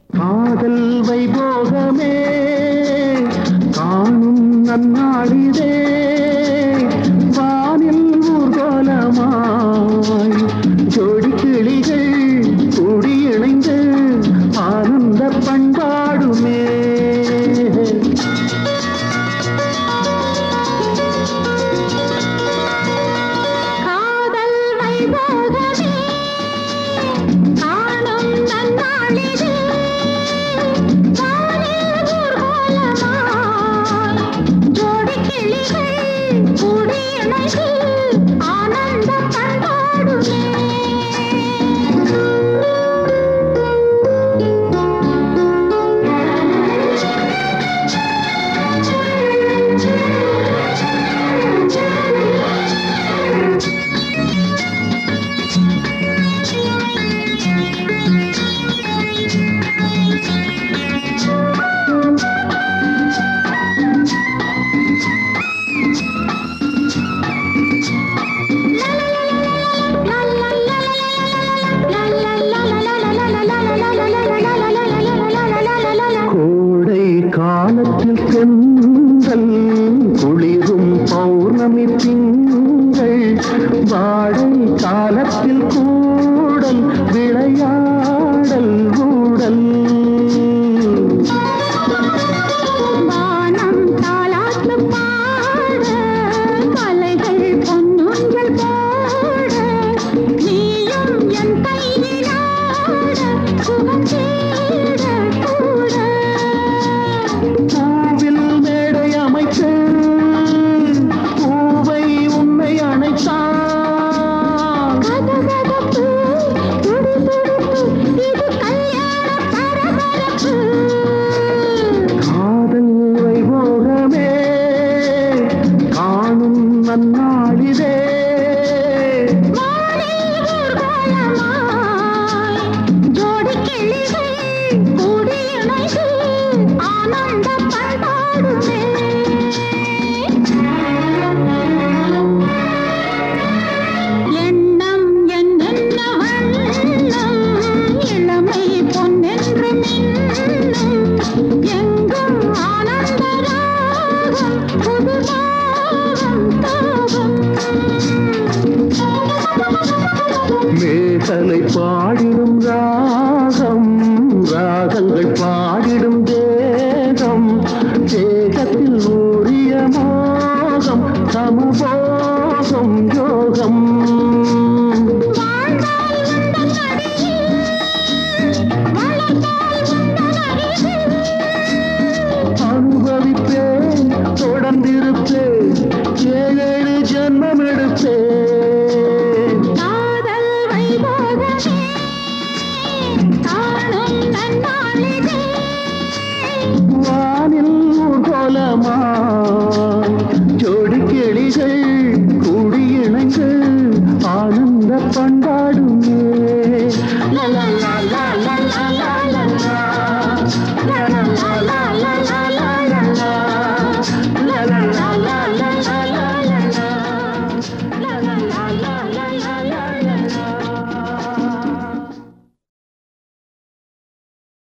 காதல் வைபோகமே காணும் நன்னாளிதே வானில் ஊர்கோலமாய் ஜோடி கிளிகள் கூடி இணைந்து ஆனந்த பண்பாடுமே காதல் வைபோகமே காணும் நன்னாளிதே வானில் ஊர்வலமாய் ஜோடி கிளிகள் கூடி இணைந்து ஆனந்த பண்பாடுமே கோடை காலத்தில் சென்றல் குளிரும் பௌர்ணமி திங்கள் வாழை காலத்தில் கூடல் விளையாடல் ஊடல் வானம் தாலாட்டு பாட கலைகள் பொன்னொன்றல் போட நீயும் என் கையிலாட சுகம் தேட கூட பூவில் மேடை அமைத்து பூவை உன்னை அணைத்தான் கதகதப்பு துடிதுடிப்பு இது கல்யாண பரபரப்பு காதல் வைபோகமே காணும் நன்னாளிதே வானில் ஊர்வலமாய் ஜோடி கிளிகள் கூடி இணைந்து ஆனந்த பண்பாடுமே எண்ணம் என்னென்ன வண்ணம் இளமை பொன்னென்று மின்னும் எங்கும் ஆனந்த ராகம் புது ராகம் தாகம் மேகலை பாடிடும் ராகம் ராகங்கள் பா